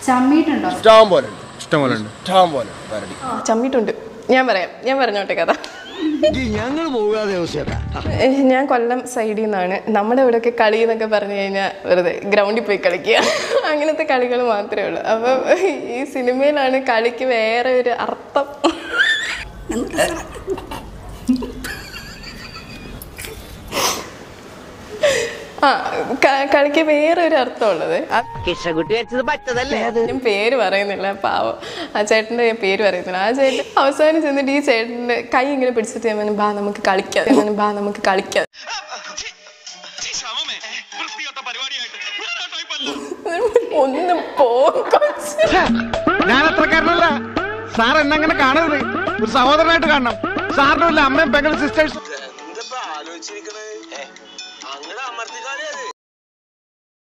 ചമ്മിയിട്ടുണ്ടോ ഇഷ്ടം പോലെ ഉണ്ട് ഇഷ്ടംപോലെ ഉണ്ട് ഇഷ്ടം പോലെ ഉണ്ട് കരടി ആ ചമ്മിട്ടുണ്ട് ഞാൻ പറയാം ഞാൻ പറഞ്ഞോട്ടെ കഥ ഞങ്ങൾ പോകാതെ ചേട്ടാ ഏഹ് ഞാൻ കൊല്ലം സൈഡിൽ നിന്നാണ് നമ്മുടെ ഇവിടെയൊക്കെ കളി എന്നൊക്കെ പറഞ്ഞു കഴിഞ്ഞാൽ വെറുതെ ഗ്രൗണ്ടിൽ പോയി കളിക്കുക അങ്ങനത്തെ കളികൾ മാത്രമേ ഉള്ളൂ അപ്പം ഈ സിനിമയിലാണ് കളിക്ക് വേറെ ഒരു അർത്ഥം ആ ക- കളിക്ക് വേറെ ഒരു അർത്ഥമുള്ളത് അത് കിഷകുട്ടി വെച്ചത് പറ്റതല്ലേ ഞാൻ പേര് പറയുന്നില്ല പാവം ആ ചേട്ടൻ്റെ ഞാൻ പേര് പറയുന്നില്ല ആ ചേട്ടൻ അവസാനം ചെന്നിട്ട് ഈ ചേട്ടൻ്റെ കൈ ഇങ്ങനെ പിടിച്ചിട്ട് ഞാൻ പറഞ്ഞു, ബാ നമുക്ക് കളിക്കാം ഞാൻ പറഞ്ഞു, ബാ നമുക്ക് കളിക്കാം ഒന്ന് പോകും ഞാൻ അത്രക്കാരനല്ല സാർ എന്നെ അങ്ങനെ കാണരുത് ഒരു സഹോദരനായിട്ട് കാണണം സാറിനും ഇല്ല അമ്മയും പെങ്ങളും സിസ്റ്റേഴ്സ് എന്താ ആലോചിച്ചിരിക്കണേ അങ്ങനെ അമർത്തിക്കാലേ